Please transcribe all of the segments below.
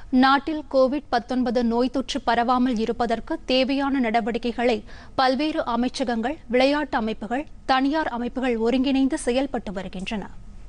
நாட்டில் கோவிட் 19 நோய் தொற்று பரவாமல் இருப்பதற்கு தேவையான நடவடிக்கைகளை பல்வேறு அமைச்சகங்கள் விளையாட்டு அமைப்புகள் தனியார் அமைப்புகள் ஒருங்கிணைந்து செயல்பட்டு வருகின்றன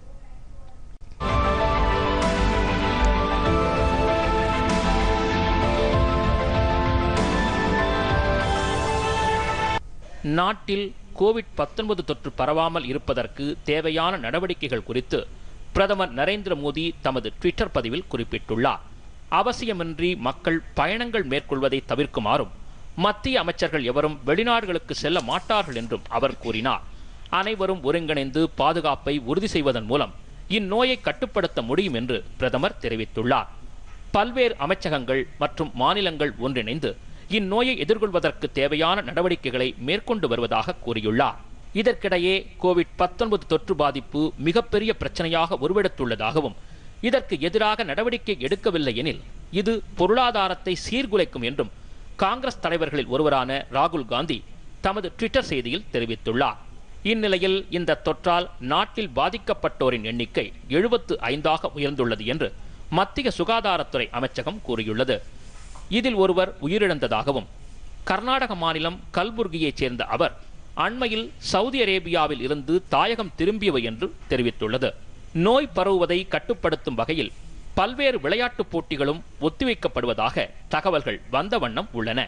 நாட்டில் கோவிட் 19 தொற்று பரவாமல் இருப்பதற்கு தேவையான நடவடிக்கைகள் குறித்து பிரதமர் நரேந்திர மோடி தமது ட்விட்டர் பதிவில் குறிப்பிட்டுள்ளார் அவசியமின்றி மக்கள் பயணங்கள் மேற்கொள்வதை தவிர்க்குமாறும் மத்திய அமைச்சர்கள் எவரும் வெளிநாடுகளுக்கு செல்ல மாட்டார்கள் என்றும் அவர் கூறினார் அனைவரும் ஒருங்கிணைந்து பாதுகாப்பை உறுதி செய்வதன் மூலம் இந்நோயை கட்டுப்படுத்த முடியும் என்று பிரதமர் தெரிவித்துள்ளார் பல்வேறு அமைச்சகங்கள் மற்றும் மாநிலங்கள் ஒன்றிணைந்து இந்நோயை எதிர்கொள்வதற்கு தேவையான நடவடிக்கைகளை மேற்கொண்டு வருவதாக கூறியுள்ளார் இதற்கிடையே கோவிட் 19 தொற்று பாதிப்பு மிகப்பெரிய பிரச்சனையாக உருவெடுத்துள்ளதாகவும் இதற்கு எதிராக நடவடிக்கை எடுக்கவில்லை எனில் இது பொருளாதாரத்தை சீர்குலைக்கும் என்றும் காங்கிரஸ் தலைவர்களில் ஒருவரான ராகுல் காந்தி தமது ட்விட்டர் செய்தியில் தெரிவித்துள்ளார் இந்நிலையில் இந்த தொற்றால் நாட்டில் பாதிக்கப்பட்டோரின் எண்ணிக்கை எழுபத்து ஐந்தாக உயர்ந்துள்ளது என்று மத்திய சுகாதாரத்துறை அமைச்சகம் கூறியுள்ளது இதில் ஒருவர் உயிரிழந்ததாகவும் கர்நாடக மாநிலம் கல்புர்கியைச் சேர்ந்த அவர் அண்மையில் சவுதி அரேபியாவில் இருந்து தாயகம் திரும்பியவை என்று தெரிவித்துள்ளது நோய் பரவுவதை கட்டுப்படுத்தும் வகையில் பல்வேறு விளையாட்டுப் போட்டிகளும் ஒத்திவைக்கப்படுவதாக தகவல்கள் வந்த வண்ணம் உள்ளன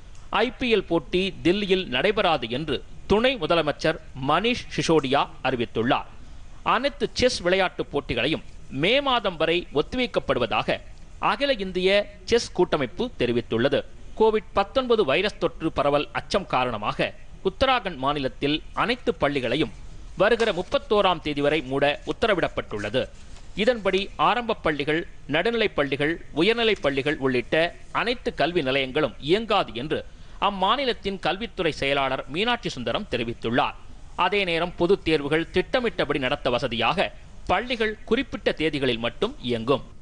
ஐபிஎல் போட்டி தில்லியில் நடைபெறாது என்று துணை முதலமைச்சர் மணீஷ் சிசோடியா அறிவித்துள்ளார் அனைத்து செஸ் விளையாட்டுப் போட்டிகளையும் மே மாதம் வரை ஒத்திவைக்கப்படுவதாக அகில இந்திய செஸ் கூட்டமைப்பு தெரிவித்துள்ளது கோவிட் 19 வைரஸ் தொற்று பரவல் அச்சம் காரணமாக உத்தராகண்ட் மாநிலத்தில் அனைத்து பள்ளிகளையும் வருகிற முப்பத்தோராம் தேதி வரை மூட உத்தரவிடப்பட்டுள்ளது இதன்படி ஆரம்ப பள்ளிகள் நடுநிலைப் பள்ளிகள் உயர்நிலைப் பள்ளிகள் உள்ளிட்ட அனைத்து கல்வி நிலையங்களும் இயங்காது என்று அம்மாநிலத்தின் கல்வித்துறை செயலாளர் மீனாட்சி சுந்தரம் தெரிவித்துள்ளார் அதே நேரம் பொதுத் தேர்வுகள் திட்டமிட்டபடி நடத்த வசதியாக பள்ளிகள் குறிப்பிட்ட தேதிகளில் மட்டும் இயங்கும்